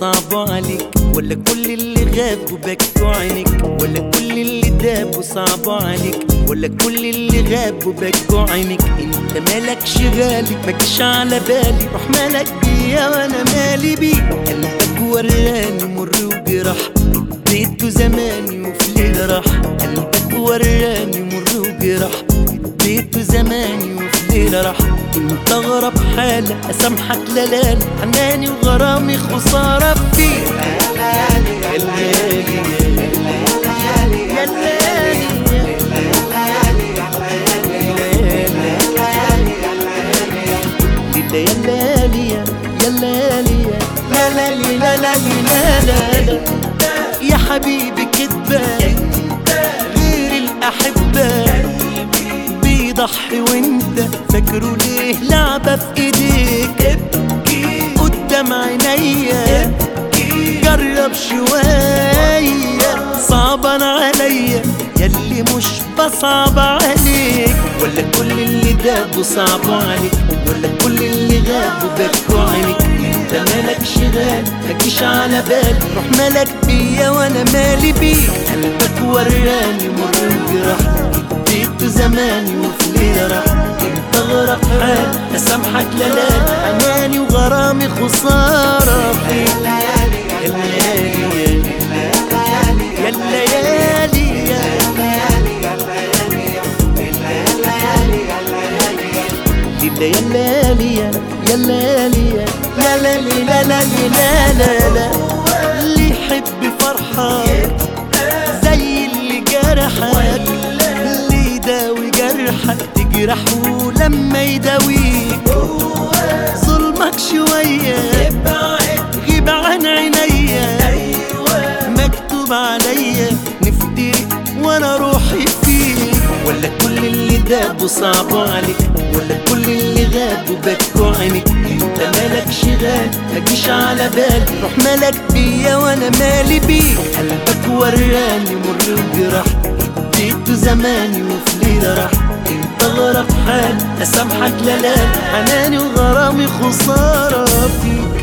صعبوا عليك ولا كل اللي غابوا بكوا عينيك ولا كل اللي دابوا صعبوا عليك ولا كل اللي غابوا بكوا عينيك انت مالكش غالي ماكش على بالي روح مالك بيا وانا مالي بيك قلبك وراني مر وجراح اديته زماني وفي ليلة راح قلبك وراني مر وجراح اديته زماني وفي ليلة راح انت اغرب حالة اسامحك لا لا لا حناني وغرامي خسارة فيك يا الليالي يا الليالي يا الليالي يا الليالي لا لا لا لا لا لا لا يا حبيبي كدبان غير الأحبة بيضحي وانت فاكره ليه لعبة في ايديك قدام عينيا جرب شوية صعبان عليا ياللي مش بصعب عليك ولا كل اللي دابوا صعبوا عليك ولا كل اللي غابوا بكوا عليك انت مالكش غالي ماكيش على بالي روح مالك بيا وانا مالي بيك قلبك وراني مر الجراح اديته زماني وفي ليلة راح انت غرق حال اسامحك لا لا حناني وغرامي خسارة فيك يا الليالي يا الليالي يا يا الليالي يا الليالي لا لا لا لا لا لا لا اللي يحب فرحك زي اللي جرحك اللي يداوي جرحك تجرحه لما يداويك ظلمك شوية غيب عن عينيا مكتوب عليا نفترق وانا روحي فيك ولا كل اللي دابوا صعبوا عليك ولا كل اللي غابوا بكوا عينيك انت مالكش غالي ماجيش على بالي روح مالك بيا وانا مالي بيك قلبك وراني مر وجراح اديته زماني وفي ليلة راح انت غرق حال اسامحك لا لا حناني وغرامي خسارة فيك